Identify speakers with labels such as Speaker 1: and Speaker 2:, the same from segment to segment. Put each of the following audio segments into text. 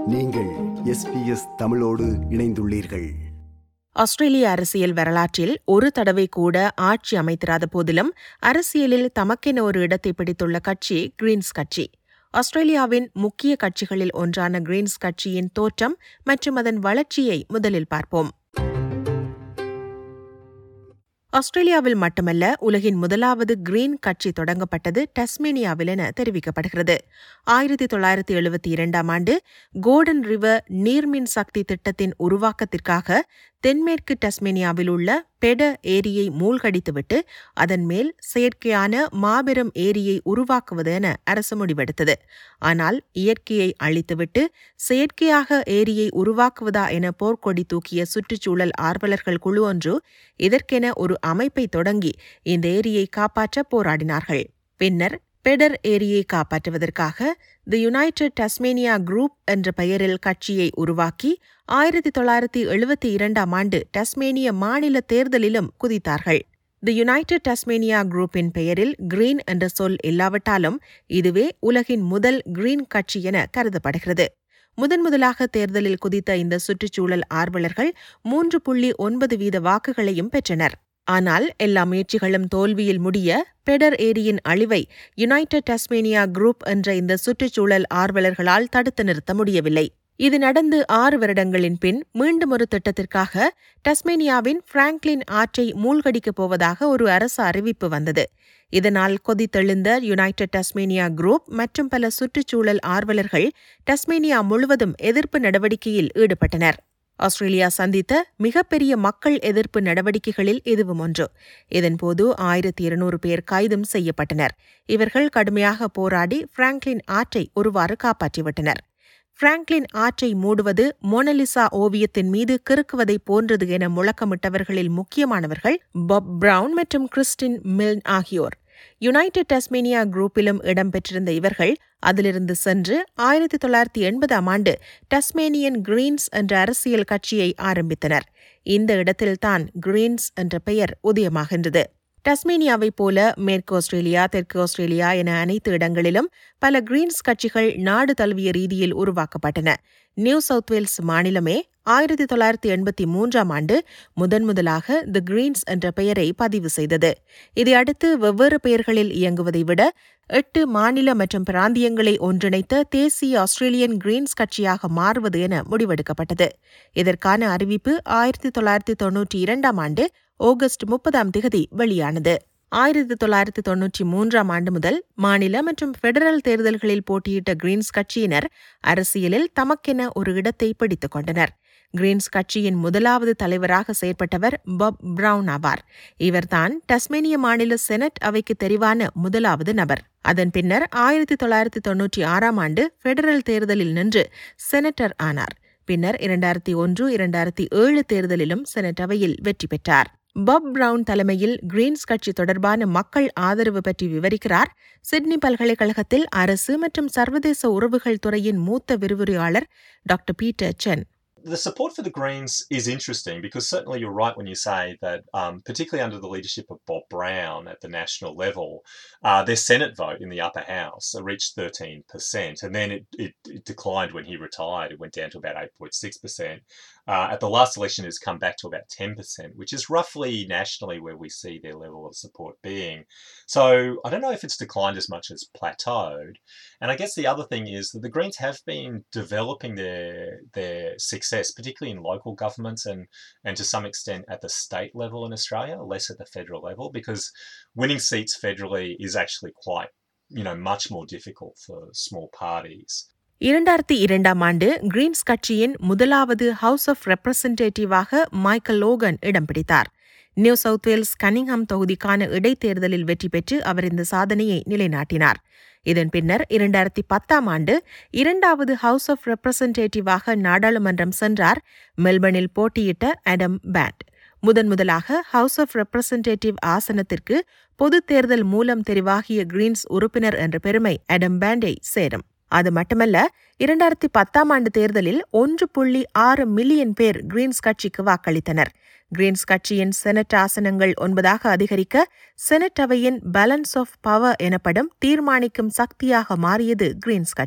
Speaker 1: நீங்கள் எஸ்பிஎஸ் தமிழோடு இணைந்துள்ளீர்கள்
Speaker 2: ஆஸ்திரேலிய அரசியல் வரலாற்றில் ஒரு தடவை கூட ஆட்சி அமைத்திராத போதிலும் அரசியலில் தமக்கென ஒரு இடத்தை பிடித்துள்ள கட்சி கிரீன்ஸ் கட்சி ஆஸ்திரேலியாவின் முக்கிய கட்சிகளில் ஒன்றான கிரீன்ஸ் கட்சியின் தோற்றம் மற்றும் அதன் வளர்ச்சியை முதலில் பார்ப்போம் ஆஸ்திரேலியாவில் மட்டுமல்ல உலகின் முதலாவது கிரீன் கட்சி தொடங்கப்பட்டது டஸ்மேனியாவில் என தெரிவிக்கப்படுகிறது ஆயிரத்தி தொள்ளாயிரத்தி எழுபத்தி இரண்டாம் ஆண்டு கோல்டன் ரிவர் நீர்மின் சக்தி திட்டத்தின் உருவாக்கத்திற்காக தென்மேற்கு டஸ்மேனியாவில் உள்ள பெட ஏரியை மூழ்கடித்துவிட்டு அதன் மேல் செயற்கையான மாபெரும் ஏரியை உருவாக்குவது என அரசு முடிவெடுத்தது ஆனால் இயற்கையை அழித்துவிட்டு செயற்கையாக ஏரியை உருவாக்குவதா என போர்க்கொடி தூக்கிய சுற்றுச்சூழல் ஆர்வலர்கள் குழு ஒன்று இதற்கென ஒரு அமைப்பை தொடங்கி இந்த ஏரியை காப்பாற்ற போராடினார்கள் பின்னர் பெடர் ஏரியை காப்பாற்றுவதற்காக தி யுனைடெட் டஸ்மேனியா குரூப் என்ற பெயரில் கட்சியை உருவாக்கி ஆயிரத்தி தொள்ளாயிரத்தி எழுபத்தி இரண்டாம் ஆண்டு டஸ்மேனிய மாநில தேர்தலிலும் குதித்தார்கள் தி யுனைடெட் டஸ்மேனியா குரூப்பின் பெயரில் கிரீன் என்ற சொல் இல்லாவிட்டாலும் இதுவே உலகின் முதல் கிரீன் கட்சி என கருதப்படுகிறது முதன் முதலாக தேர்தலில் குதித்த இந்த சுற்றுச்சூழல் ஆர்வலர்கள் மூன்று புள்ளி ஒன்பது வீத வாக்குகளையும் பெற்றனர் ஆனால் எல்லா முயற்சிகளும் தோல்வியில் முடிய பெடர் ஏரியின் அழிவை யுனைடெட் டஸ்மேனியா குரூப் என்ற இந்த சுற்றுச்சூழல் ஆர்வலர்களால் தடுத்து நிறுத்த முடியவில்லை இது நடந்து ஆறு வருடங்களின் பின் மீண்டும் ஒரு திட்டத்திற்காக டஸ்மேனியாவின் பிராங்க்லின் ஆற்றை மூழ்கடிக்கப் போவதாக ஒரு அரசு அறிவிப்பு வந்தது இதனால் கொதித்தெழுந்த யுனைடெட் டஸ்மேனியா குரூப் மற்றும் பல சுற்றுச்சூழல் ஆர்வலர்கள் டஸ்மேனியா முழுவதும் எதிர்ப்பு நடவடிக்கையில் ஈடுபட்டனர் ஆஸ்திரேலியா சந்தித்த மிகப்பெரிய மக்கள் எதிர்ப்பு நடவடிக்கைகளில் இதுவும் ஒன்று இதன்போது ஆயிரத்தி இருநூறு பேர் கைதும் செய்யப்பட்டனர் இவர்கள் கடுமையாக போராடி பிராங்க்லின் ஆற்றை ஒருவாறு காப்பாற்றிவிட்டனர் பிராங்க்லின் ஆற்றை மூடுவது மோனலிசா ஓவியத்தின் மீது கிறுக்குவதை போன்றது என முழக்கமிட்டவர்களில் முக்கியமானவர்கள் பாப் பிரவுன் மற்றும் கிறிஸ்டின் மில்ன் ஆகியோர் யுனைடெட் டஸ்மேனியா குரூப்பிலும் இடம்பெற்றிருந்த இவர்கள் அதிலிருந்து சென்று ஆயிரத்தி தொள்ளாயிரத்தி எண்பதாம் ஆண்டு டஸ்மேனியன் கிரீன்ஸ் என்ற அரசியல் கட்சியை ஆரம்பித்தனர் இந்த இடத்தில்தான் கிரீன்ஸ் என்ற பெயர் உதயமாகின்றது டஸ்மேனியாவைப் போல மேற்கு ஆஸ்திரேலியா தெற்கு ஆஸ்திரேலியா என அனைத்து இடங்களிலும் பல கிரீன்ஸ் கட்சிகள் நாடு தழுவிய ரீதியில் உருவாக்கப்பட்டன நியூ சவுத் வேல்ஸ் மாநிலமே ஆயிரத்தி தொள்ளாயிரத்தி எண்பத்தி மூன்றாம் ஆண்டு முதன் முதலாக தி கிரீன்ஸ் என்ற பெயரை பதிவு செய்தது இதையடுத்து வெவ்வேறு பெயர்களில் இயங்குவதை விட எட்டு மாநில மற்றும் பிராந்தியங்களை ஒன்றிணைத்த தேசிய ஆஸ்திரேலியன் கிரீன்ஸ் கட்சியாக மாறுவது என முடிவெடுக்கப்பட்டது இதற்கான அறிவிப்பு ஆயிரத்தி தொள்ளாயிரத்தி தொன்னூற்றி இரண்டாம் ஆண்டு ஆகஸ்ட் முப்பதாம் திகதி வெளியானது ஆயிரத்தி தொள்ளாயிரத்தி தொன்னூற்றி மூன்றாம் ஆண்டு முதல் மாநில மற்றும் பெடரல் தேர்தல்களில் போட்டியிட்ட கிரீன்ஸ் கட்சியினர் அரசியலில் தமக்கென ஒரு இடத்தை பிடித்துக் கொண்டனர் கிரீன்ஸ் கட்சியின் முதலாவது தலைவராக செயற்பட்டவர் பாப் பிரவுன் ஆவார் இவர்தான் டஸ்மேனிய மாநில செனட் அவைக்கு தெரிவான முதலாவது நபர் அதன் பின்னர் ஆயிரத்தி தொள்ளாயிரத்தி தொன்னூற்றி ஆறாம் ஆண்டு பெடரல் தேர்தலில் நின்று செனட்டர் ஆனார் பின்னர் இரண்டாயிரத்தி ஒன்று இரண்டாயிரத்தி ஏழு தேர்தலிலும் செனட் அவையில் வெற்றி பெற்றார் பாப் பிரவுன் தலைமையில் கிரீன்ஸ் கட்சி தொடர்பான மக்கள் ஆதரவு பற்றி விவரிக்கிறார் சிட்னி பல்கலைக்கழகத்தில் அரசு மற்றும் சர்வதேச உறவுகள் துறையின் மூத்த விரிவுரையாளர் doctor Peter Chen
Speaker 3: the support for the Greens is interesting because certainly you're right when you say that, um, particularly under the leadership of Bob Brown at the national level, uh, their Senate vote in the upper house reached 13%, and then it, it, it, declined when he retired. It went down to about 8.6%. Uh, at the last election, it's come back to about 10%, which is roughly nationally where we see their level of support being. So I don't know if it's declined as much as plateaued. And I guess the other thing is that the Greens have been developing their their success, particularly in local governments and and to some extent at the state level in Australia, less at the federal level, because winning seats federally is actually quite you know much more difficult for small parties.
Speaker 2: இரண்டாயிரத்தி இரண்டாம் ஆண்டு Greens கட்சியின் முதலாவது house of ரெப்ரசன்டேட்டிவாக Michael Logan இடம் பிடித்தார் new south Wales கனிங்ஹாம் தொகுதிக்கான இடைத்தேர்தலில் வெற்றி பெற்று அவர் இந்த சாதனையை நிலைநாட்டினார் இதன் பின்னர் இரண்டாயிரத்தி பத்தாம் ஆண்டு இரண்டாவது ஹவுஸ் ஆஃப் ரெப்ரசன்டேட்டிவாக நாடாளுமன்றம் சென்றார் மெல்பர்னில் போட்டியிட்ட அடம் பேட் முதன் முதலாக ஹவுஸ் ஆஃப் ரெப்ரசன்டேட்டிவ் ஆசனத்திற்கு பொது தேர்தல் மூலம் தெரிவாகிய கிரீன்ஸ் உறுப்பினர் என்ற பெருமை அடம் பேண்டை சேரும் அது மட்டுமல்ல இரண்டாயிரத்தி பத்தாம் ஆண்டு தேர்தலில் ஒன்று புள்ளி ஆறு மில்லியன் பேர் கிரீன்ஸ் கட்சிக்கு வாக்களித்தனர் கிரீன்ஸ் கட்சியின் செனட் ஆசனங்கள் ஒன்பதாக அதிகரிக்க செனட் அவையின் பேலன்ஸ் ஆஃப் பவர் எனப்படும் தீர்மானிக்கும் சக்தியாக மாறியது கிரீன்ஸ் கட்சி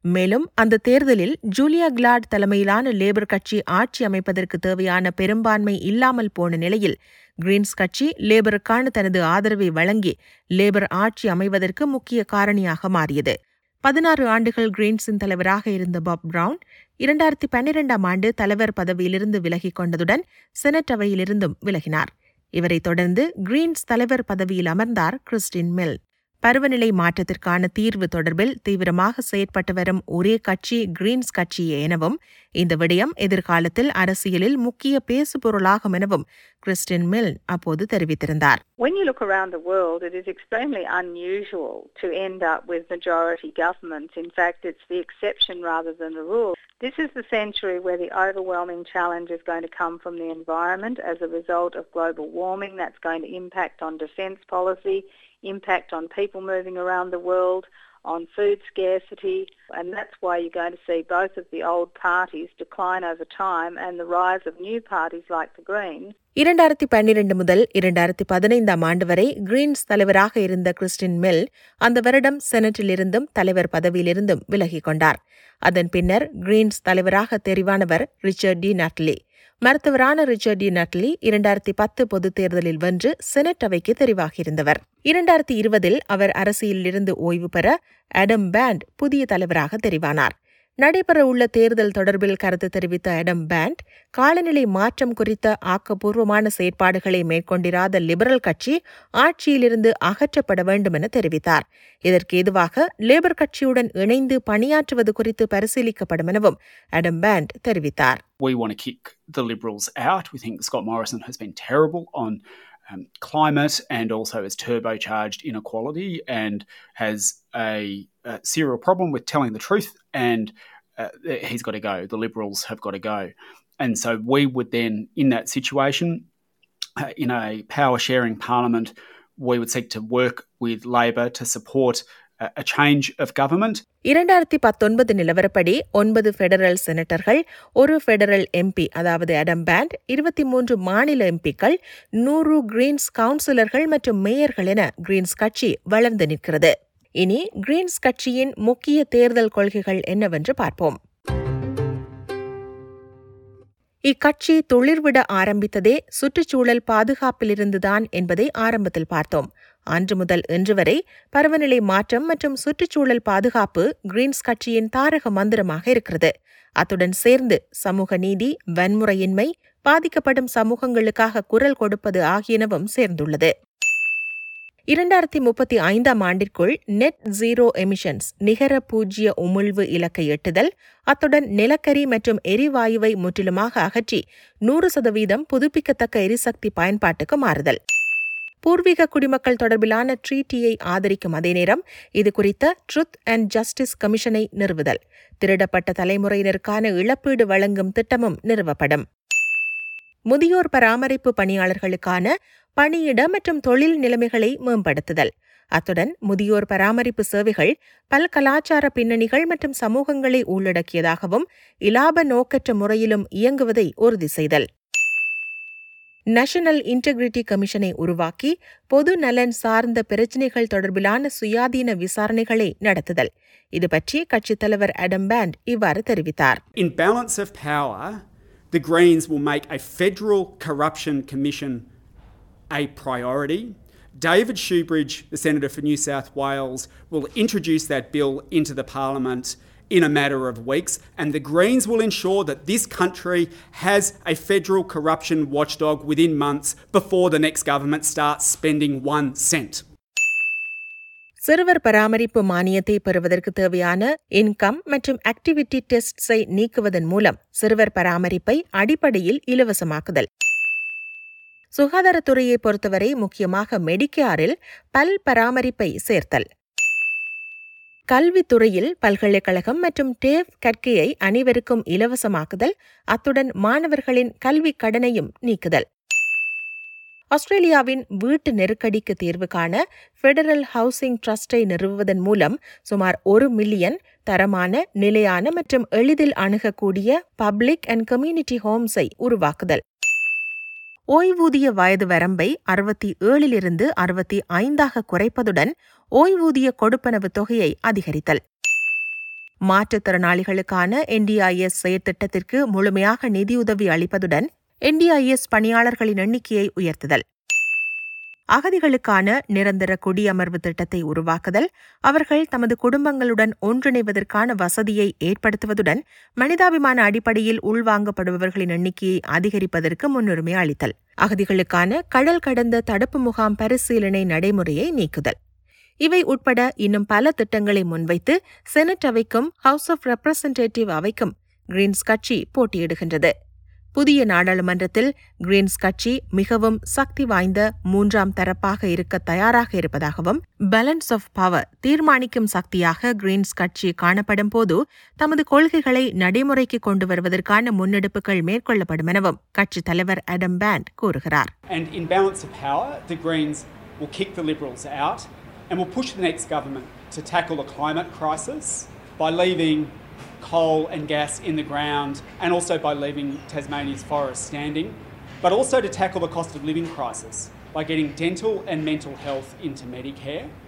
Speaker 2: மேலும் அந்த தேர்தலில் ஜூலியா கிலாட் தலைமையிலான லேபர் கட்சி ஆட்சி அமைப்பதற்கு தேவையான பெரும்பான்மை இல்லாமல் போன நிலையில் கிரீன்ஸ் கட்சி லேபருக்கான தனது ஆதரவை வழங்கி லேபர் ஆட்சி அமைவதற்கு முக்கிய காரணியாக மாறியது பதினாறு ஆண்டுகள் கிரீன்ஸின் தலைவராக இருந்த பாப் பிரவுன் இரண்டாயிரத்தி பன்னிரெண்டாம் ஆண்டு தலைவர் பதவியிலிருந்து விலகிக் கொண்டதுடன் செனட் அவையிலிருந்தும் விலகினார் இவரைத் தொடர்ந்து கிரீன்ஸ் தலைவர் பதவியில் அமர்ந்தார் கிறிஸ்டின் மில் பருவநிலை மாற்றத்திற்கான தீர்வு தொடர்பில் தீவிரமாக செயற்பட்டு வரும் ஒரே கட்சி கிரீன்ஸ் கட்சியே எனவும் இந்த விடயம் எதிர்காலத்தில் அரசியலில் முக்கிய பேசுபொருளாகும் எனவும் கிறிஸ்டின் மில் அப்போது தெரிவித்திருந்தார்
Speaker 4: When you look around the world, it is extremely unusual to end up with majority governments. In fact, it's the exception rather than the rule. This is the century where the overwhelming challenge is going to come from the environment as a result of global warming. That's going to impact on defence policy, impact on people moving around the world, on food scarcity, and that's why you're going to see both of the old parties decline over time and the rise of new parties like the Greens.
Speaker 2: இரண்டாயிரத்தி பன்னிரண்டு முதல் இரண்டாயிரத்தி பதினைந்தாம் ஆண்டு வரை Green's தலைவராக இருந்த Christian mill அந்த வருடம் செனட்டிலிருந்தும் தலைவர் பதவியிலிருந்தும் விலகிக் கொண்டார் அதன் பின்னர் கிரீன்ஸ் தலைவராக தெரிவானவர் ரிச்சர்ட் டி நட்லி மருத்துவரான ரிச்சர்ட் டி நட்லி இரண்டாயிரத்தி பத்து பொதுத் தேர்தலில் வென்று செனட் அவைக்கு தெரிவாகியிருந்தவர் இரண்டாயிரத்தி இருபதில் அவர் அரசியலிலிருந்து ஓய்வு பெற அடம் பேண்ட் புதிய தலைவராக தெரிவானார் நடைபெறவுள்ள தேர்தல் தொடர்பில் கருத்து தெரிவித்த அடம் பேண்ட் காலநிலை மாற்றம் குறித்த ஆக்கப்பூர்வமான செயற்பாடுகளை மேற்கொண்டிராத லிபரல் கட்சி ஆட்சியிலிருந்து அகற்றப்பட வேண்டும் என தெரிவித்தார் இதற்கு ஏதுவாக லேபர் கட்சியுடன் இணைந்து பணியாற்றுவது குறித்து பரிசீலிக்கப்படும் எனவும் அடம் பேண்ட் தெரிவித்தார்
Speaker 5: We want to kick the Liberals out. We think Scott Morrison has been terrible on um, climate and also has turbocharged inequality and has a, a serial problem with telling the truth. And uh, he's got to go. The Liberals have got to go. And so we would then, in that situation, uh, in a power sharing parliament, we would seek to work with Labor to support a, a change of government.
Speaker 2: இரண்டாயிரத்தி பத்தொன்பது நிலவரப்படி ஒன்பது federal செனட்டர்கள் ஒரு federal MP அதாவது அடம் pant இருபத்தி மூன்று மாநில எம்பிக்கள் நூறு கிரீன்ஸ் கவுன்சிலர்கள் மற்றும் மேயர்கள் என கிரீன்ஸ் கட்சி வளர்ந்து நிற்கிறது இனி கிரீன்ஸ் கட்சியின் முக்கிய தேர்தல் கொள்கைகள் என்னவென்று பார்ப்போம் இக்கட்சி துளிர்விட ஆரம்பித்ததே சுற்றுச்சூழல் பாதுகாப்பிலிருந்துதான் என்பதை ஆரம்பத்தில் பார்த்தோம் அன்று முதல் இன்று வரை பருவநிலை மாற்றம் மற்றும் சுற்றுச்சூழல் பாதுகாப்பு கிரீன்ஸ் கட்சியின் தாரக மந்திரமாக இருக்கிறது அத்துடன் சேர்ந்து சமூக நீதி வன்முறையின்மை பாதிக்கப்படும் சமூகங்களுக்காக குரல் கொடுப்பது ஆகியனவும் சேர்ந்துள்ளது இரண்டாயிரத்தி முப்பத்தி ஐந்தாம் ஆண்டிற்குள் நெட் ஜீரோ எமிஷன்ஸ் நிகர பூஜ்ய உமிழ்வு இலக்கை எட்டுதல் அத்துடன் நிலக்கரி மற்றும் எரிவாயுவை முற்றிலுமாக அகற்றி நூறு சதவீதம் புதுப்பிக்கத்தக்க எரிசக்தி பயன்பாட்டுக்கு மாறுதல் பூர்வீக குடிமக்கள் தொடர்பிலான ட்ரீட்டியை ஆதரிக்கும் அதே நேரம் இது குறித்த ட்ருத் அண்ட் ஜஸ்டிஸ் கமிஷனை நிறுவுதல் திருடப்பட்ட தலைமுறையினருக்கான இழப்பீடு வழங்கும் திட்டமும் நிறுவப்படும் முதியோர் பராமரிப்பு பணியாளர்களுக்கான பணியிட மற்றும் தொழில் நிலைமைகளை மேம்படுத்துதல் அத்துடன் முதியோர் பராமரிப்பு சேவைகள் பல கலாச்சார பின்னணிகள் மற்றும் சமூகங்களை உள்ளடக்கியதாகவும் இலாப நோக்கற்ற முறையிலும் இயங்குவதை உறுதி செய்தல் நேஷனல் இன்டெகிரிட்டி கமிஷனை உருவாக்கி பொது நலன் சார்ந்த பிரச்சினைகள் தொடர்பிலான சுயாதீன விசாரணைகளை நடத்துதல் இது பற்றி கட்சித் தலைவர் அடம் பேண்ட் இவ்வாறு தெரிவித்தார்
Speaker 6: In balance of power, the Greens will make a federal corruption commission a priority. David Shoebridge, the Senator for New South Wales, will introduce that bill into the Parliament in a matter of weeks, and the Greens will ensure that this country has a federal corruption watchdog within months before the next government starts spending one cent.
Speaker 2: சிறுவர் பராமரிப்பு மானியத்தை பெறுவதற்கு தேவையான income மற்றும் activity டெஸ்ட்ஸை நீக்குவதன் மூலம் சிறுவர் பராமரிப்பை அடிப்படையில் இலவசமாக்குதல் சுகாதாரத்துறையை பொறுத்தவரை முக்கியமாக மெடிக்கேரில் பல் பராமரிப்பை சேர்த்தல் கல்வித்துறையில் பல்கலைக்கழகம் மற்றும் டேவ் கற்கையை அனைவருக்கும் இலவசமாக்குதல் அத்துடன் மாணவர்களின் கல்வி கடனையும் நீக்குதல் ஆஸ்திரேலியாவின் வீட்டு நெருக்கடிக்கு தீர்வு காண ஃபெடரல் ஹவுசிங் ட்ரஸ்டை நிறுவுவதன் மூலம் சுமார் ஒரு மில்லியன் தரமான நிலையான மற்றும் எளிதில் அணுகக்கூடிய பப்ளிக் அண்ட் கம்யூனிட்டி ஹோம்ஸை உருவாக்குதல் ஓய்வூதிய வயது வரம்பை அறுபத்தி ஏழிலிருந்து அறுபத்தி ஐந்தாக குறைப்பதுடன் ஓய்வூதிய கொடுப்பனவு தொகையை அதிகரித்தல் மாற்றுத்திறனாளிகளுக்கான என்டிஐஎஸ் செயற்திட்டத்திற்கு முழுமையாக நிதியுதவி அளிப்பதுடன் என்டிஐஎஸ் பணியாளர்களின் எண்ணிக்கையை உயர்த்துதல் அகதிகளுக்கான நிரந்தர குடியமர்வு திட்டத்தை உருவாக்குதல் அவர்கள் தமது குடும்பங்களுடன் ஒன்றிணைவதற்கான வசதியை ஏற்படுத்துவதுடன் மனிதாபிமான அடிப்படையில் உள்வாங்கப்படுபவர்களின் எண்ணிக்கையை அதிகரிப்பதற்கு முன்னுரிமை அளித்தல் அகதிகளுக்கான கடல் கடந்த தடுப்பு முகாம் பரிசீலனை நடைமுறையை நீக்குதல் இவை உட்பட இன்னும் பல திட்டங்களை முன்வைத்து செனட் அவைக்கும் ஹவுஸ் ஆஃப் ரெப்ரசன்டேட்டிவ் அவைக்கும் கிரீன்ஸ் கட்சி போட்டியிடுகின்றது புதிய நாடாளுமன்றத்தில் கிரீன்ஸ் கட்சி மிகவும் சக்தி வாய்ந்த மூன்றாம் தரப்பாக இருக்க தயாராக இருப்பதாகவும் பேலன்ஸ் ஆஃப் பவர் தீர்மானிக்கும் சக்தியாக கிரீன்ஸ் கட்சி காணப்படும் போது தமது கொள்கைகளை நடைமுறைக்கு கொண்டு வருவதற்கான முன்னெடுப்புகள் மேற்கொள்ளப்படும் எனவும் கட்சித் தலைவர் அடம் பேண்ட் கூறுகிறார்
Speaker 6: And in balance of power, the Greens will kick the Liberals out and will push the next government to tackle the climate crisis by leaving coal and gas in the ground and also by leaving Tasmania's forests standing, but also to tackle the cost of living crisis by getting dental and mental health into Medicare